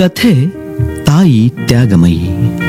ಕಥೆ ತಾಯಿ ತ್ಯಾಗಮಯಿ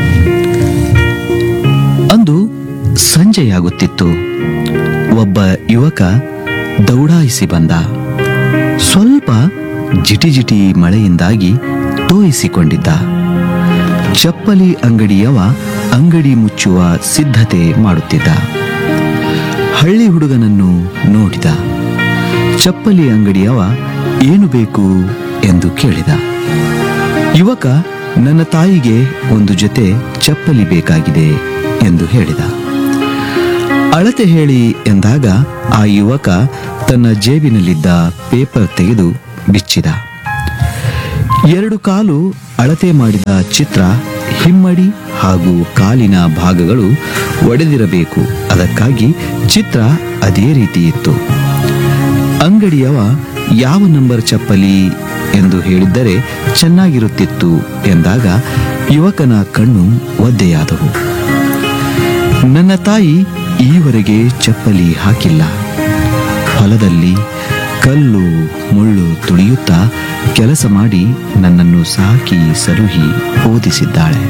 ಅಂದು ಸಂಜೆಯಾಗುತ್ತಿತ್ತು ಒಬ್ಬ ಯುವಕ ದೌಡಾಯಿಸಿ ಬಂದ ಸ್ವಲ್ಪ ಜಿಟಿಜಿಟಿ ಮಳೆಯಿಂದಾಗಿ ತೋಯಿಸಿಕೊಂಡಿದ್ದ ಚಪ್ಪಲಿ ಅಂಗಡಿಯವ ಅಂಗಡಿ ಮುಚ್ಚುವ ಸಿದ್ಧತೆ ಮಾಡುತ್ತಿದ್ದ ಹಳ್ಳಿ ಹುಡುಗನನ್ನು ನೋಡಿದ ಚಪ್ಪಲಿ ಅಂಗಡಿಯವ ಏನು ಬೇಕು ಎಂದು ಕೇಳಿದ ಯುವಕ ನನ್ನ ತಾಯಿಗೆ ಒಂದು ಜೊತೆ ಚಪ್ಪಲಿ ಬೇಕಾಗಿದೆ ಎಂದು ಹೇಳಿದ ಅಳತೆ ಹೇಳಿ ಎಂದಾಗ ಆ ಯುವಕ ತನ್ನ ಜೇಬಿನಲ್ಲಿದ್ದ ಪೇಪರ್ ತೆಗೆದು ಬಿಚ್ಚಿದ ಎರಡು ಕಾಲು ಅಳತೆ ಮಾಡಿದ ಚಿತ್ರ ಹಿಮ್ಮಡಿ ಹಾಗೂ ಕಾಲಿನ ಭಾಗಗಳು ಒಡೆದಿರಬೇಕು ಅದಕ್ಕಾಗಿ ಚಿತ್ರ ಅದೇ ರೀತಿ ಇತ್ತು ಅಂಗಡಿಯವ ಯಾವ ನಂಬರ್ ಚಪ್ಪಲಿ ಎಂದು ಹೇಳಿದ್ದರೆ ಚೆನ್ನಾಗಿರುತ್ತಿತ್ತು ಎಂದಾಗ ಯುವಕನ ಕಣ್ಣು ಒದ್ದೆಯಾದವು ನನ್ನ ತಾಯಿ ಈವರೆಗೆ ಚಪ್ಪಲಿ ಹಾಕಿಲ್ಲ ಹೊಲದಲ್ಲಿ ಕಲ್ಲು ಮುಳ್ಳು ತುಳಿಯುತ್ತಾ ಕೆಲಸ ಮಾಡಿ ನನ್ನನ್ನು ಸಾಕಿ ಸಲುಹಿ ಓದಿಸಿದ್ದಾಳೆ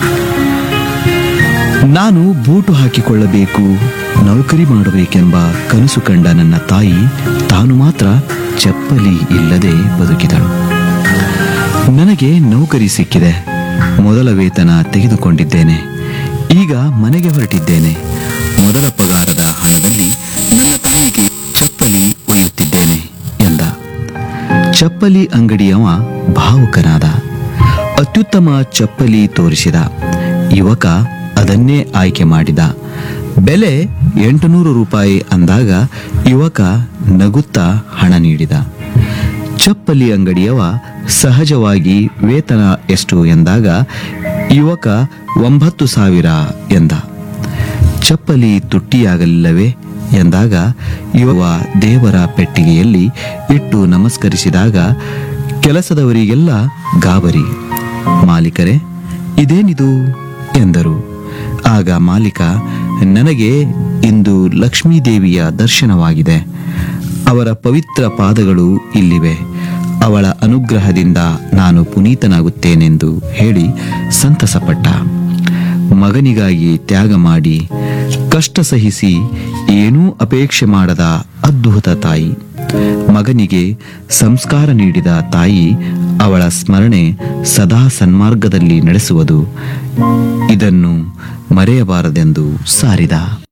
ನಾನು ಬೂಟು ಹಾಕಿಕೊಳ್ಳಬೇಕು ನೌಕರಿ ಮಾಡಬೇಕೆಂಬ ಕನಸು ಕಂಡ ನನ್ನ ತಾಯಿ ತಾನು ಮಾತ್ರ ಚಪ್ಪಲಿ ಇಲ್ಲದೆ ಬದುಕಿದಳು ನನಗೆ ನೌಕರಿ ಸಿಕ್ಕಿದೆ ಮೊದಲ ವೇತನ ತೆಗೆದುಕೊಂಡಿದ್ದೇನೆ ಈಗ ಮನೆಗೆ ಹೊರಟಿದ್ದೇನೆ ಮೊದಲ ಪಗಾರದ ಹಣದಲ್ಲಿ ನನ್ನ ತಾಯಿಗೆ ಚಪ್ಪಲಿ ಒಯ್ಯುತ್ತಿದ್ದೇನೆ ಎಂದ ಚಪ್ಪಲಿ ಅಂಗಡಿಯವ ಭಾವುಕನಾದ ಅತ್ಯುತ್ತಮ ಚಪ್ಪಲಿ ತೋರಿಸಿದ ಯುವಕ ಅದನ್ನೇ ಆಯ್ಕೆ ಮಾಡಿದ ಬೆಲೆ ಎಂಟುನೂರು ರೂಪಾಯಿ ಅಂದಾಗ ಯುವಕ ನಗುತ್ತಾ ಹಣ ನೀಡಿದ ಚಪ್ಪಲಿ ಅಂಗಡಿಯವ ಸಹಜವಾಗಿ ವೇತನ ಎಷ್ಟು ಎಂದಾಗ ಯುವಕ ಒಂಬತ್ತು ಸಾವಿರ ಎಂದ ಚಪ್ಪಲಿ ತುಟ್ಟಿಯಾಗಲಿಲ್ಲವೇ ಎಂದಾಗ ಯುವ ದೇವರ ಪೆಟ್ಟಿಗೆಯಲ್ಲಿ ಇಟ್ಟು ನಮಸ್ಕರಿಸಿದಾಗ ಕೆಲಸದವರಿಗೆಲ್ಲ ಗಾಬರಿ ಮಾಲೀಕರೇ ಇದೇನಿದು ಎಂದರು ಆಗ ಮಾಲೀಕ ನನಗೆ ಇಂದು ಲಕ್ಷ್ಮೀದೇವಿಯ ದರ್ಶನವಾಗಿದೆ ಅವರ ಪವಿತ್ರ ಪಾದಗಳು ಇಲ್ಲಿವೆ ಅವಳ ಅನುಗ್ರಹದಿಂದ ನಾನು ಪುನೀತನಾಗುತ್ತೇನೆಂದು ಹೇಳಿ ಸಂತಸಪಟ್ಟ ಮಗನಿಗಾಗಿ ತ್ಯಾಗ ಮಾಡಿ ಕಷ್ಟ ಸಹಿಸಿ ಏನೂ ಅಪೇಕ್ಷೆ ಮಾಡದ ಅದ್ಭುತ ತಾಯಿ ಮಗನಿಗೆ ಸಂಸ್ಕಾರ ನೀಡಿದ ತಾಯಿ ಅವಳ ಸ್ಮರಣೆ ಸದಾ ಸನ್ಮಾರ್ಗದಲ್ಲಿ ನಡೆಸುವುದು ಇದನ್ನು ಮರೆಯಬಾರದೆಂದು ಸಾರಿದ